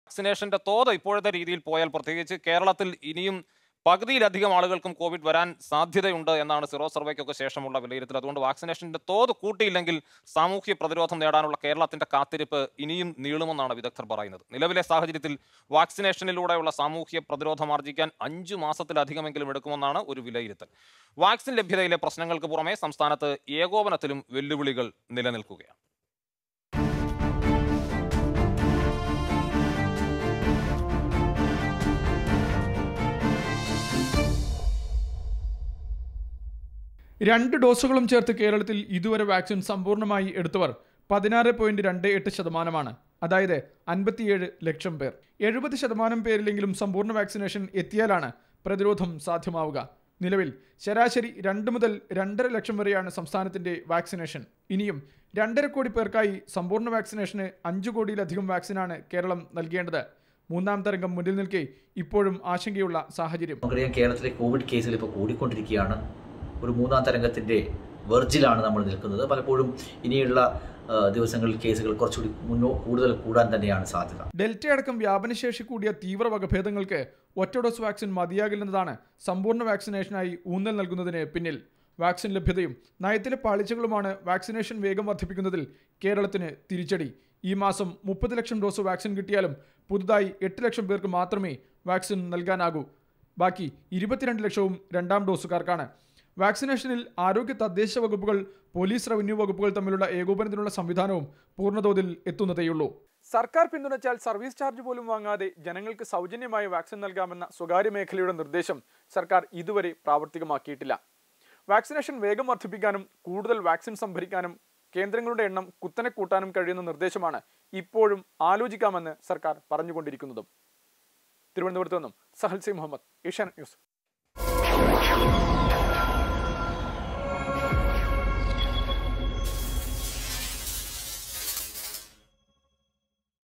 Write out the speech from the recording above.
വാക്സിനേഷന്റെ തോത് ഇപ്പോഴത്തെ രീതിയിൽ പോയാൽ പ്രത്യേകിച്ച് കേരളത്തിൽ ഇനിയും പകുതിയിലധികം ആളുകൾക്കും കോവിഡ് വരാൻ സാധ്യതയുണ്ട് എന്നാണ് സിറോ സർവേക്കൊക്കെ ശേഷമുള്ള വിലയിരുത്തൽ അതുകൊണ്ട് വാക്സിനേഷന്റെ തോത് കൂട്ടിയില്ലെങ്കിൽ സാമൂഹ്യ പ്രതിരോധം നേടാനുള്ള കേരളത്തിന്റെ കാത്തിരിപ്പ് ഇനിയും നീളുമെന്നാണ് വിദഗ്ധർ പറയുന്നത് നിലവിലെ സാഹചര്യത്തിൽ വാക്സിനേഷനിലൂടെയുള്ള സാമൂഹ്യ പ്രതിരോധം ആർജിക്കാൻ അഞ്ചു മാസത്തിലധികമെങ്കിലും എടുക്കുമെന്നാണ് ഒരു വിലയിരുത്തൽ വാക്സിൻ ലഭ്യതയിലെ പ്രശ്നങ്ങൾക്ക് പുറമെ സംസ്ഥാനത്ത് ഏകോപനത്തിലും വെല്ലുവിളികൾ നിലനിൽക്കുകയാണ് രണ്ട് ഡോസുകളും ചേർത്ത് കേരളത്തിൽ ഇതുവരെ വാക്സിൻ സമ്പൂർണ്ണമായി എടുത്തവർ പതിനാറ് പോയിന്റ് രണ്ട് എട്ട് ശതമാനമാണ് അതായത് അൻപത്തിയേഴ് ലക്ഷം പേർ എഴുപത് ശതമാനം പേരിലെങ്കിലും സമ്പൂർണ്ണ വാക്സിനേഷൻ എത്തിയാലാണ് പ്രതിരോധം സാധ്യമാവുക നിലവിൽ ശരാശരി രണ്ട് മുതൽ രണ്ടര ലക്ഷം വരെയാണ് സംസ്ഥാനത്തിന്റെ വാക്സിനേഷൻ ഇനിയും രണ്ടര കോടി പേർക്കായി സമ്പൂർണ്ണ വാക്സിനേഷന് അഞ്ചു കോടിയിലധികം വാക്സിനാണ് കേരളം നൽകേണ്ടത് മൂന്നാം തരംഗം മുന്നിൽ നിൽക്കെ ഇപ്പോഴും ആശങ്കയുള്ള സാഹചര്യം നമുക്കറിയാം കേരളത്തിലെ കോവിഡ് കേസുകൾ ഇപ്പോൾ കൂടിക്കൊണ്ടിരിക്കുകയാണ് ഒരു മൂന്നാം തരംഗത്തിൻ്റെ വെർജിലാണ് നമ്മൾ നിൽക്കുന്നത് പലപ്പോഴും ഇനിയുള്ള ആ, ദിവസങ്ങളിൽ കേസുകൾ കുറച്ചുകൂടി മുന്നോ കൂടുതൽ കൂടാൻ തന്നെയാണ് സാധ്യത ഡെൽറ്റ അടക്കം വ്യാപനശേഷി കൂടിയ തീവ്ര വകഭേദങ്ങൾക്ക് ഒറ്റ ഡോസ് വാക്സിൻ മതിയാകില്ലെന്നതാണ് സമ്പൂർണ്ണ വാക്സിനേഷനായി ഊന്നൽ നൽകുന്നതിന് പിന്നിൽ വാക്സിൻ ലഭ്യതയും നയത്തിലെ പാളിച്ചകളുമാണ് വാക്സിനേഷൻ വേഗം വർദ്ധിപ്പിക്കുന്നതിൽ കേരളത്തിന് തിരിച്ചടി ഈ മാസം മുപ്പത് ലക്ഷം ഡോസ് വാക്സിൻ കിട്ടിയാലും പുതുതായി എട്ട് ലക്ഷം പേർക്ക് മാത്രമേ വാക്സിൻ നൽകാനാകൂ ബാക്കി ഇരുപത്തിരണ്ട് ലക്ഷവും രണ്ടാം ഡോസുകാർക്കാണ് വാക്സിനേഷനിൽ ആരോഗ്യ തദ്ദേശ വകുപ്പുകൾ പോലീസ് റവന്യൂ വകുപ്പുകൾ തമ്മിലുള്ള ഏകോപനത്തിനുള്ള സംവിധാനവും പൂർണ്ണതോതിൽ എത്തുന്നതേയുള്ളൂ സർക്കാർ പിന്തുണച്ചാൽ സർവീസ് ചാർജ് പോലും വാങ്ങാതെ ജനങ്ങൾക്ക് സൗജന്യമായി വാക്സിൻ നൽകാമെന്ന സ്വകാര്യ മേഖലയുടെ നിർദ്ദേശം സർക്കാർ ഇതുവരെ പ്രാവർത്തികമാക്കിയിട്ടില്ല വാക്സിനേഷൻ വേഗം വർദ്ധിപ്പിക്കാനും കൂടുതൽ വാക്സിൻ സംഭരിക്കാനും കേന്ദ്രങ്ങളുടെ എണ്ണം കുത്തനെ കൂട്ടാനും കഴിയുന്ന നിർദ്ദേശമാണ് ഇപ്പോഴും ആലോചിക്കാമെന്ന് സർക്കാർ പറഞ്ഞുകൊണ്ടിരിക്കുന്നതും തിരുവനന്തപുരത്ത് നിന്നും സഹൽ സി മുഹമ്മദ് ഏഷ്യാനെറ്റ് ന്യൂസ്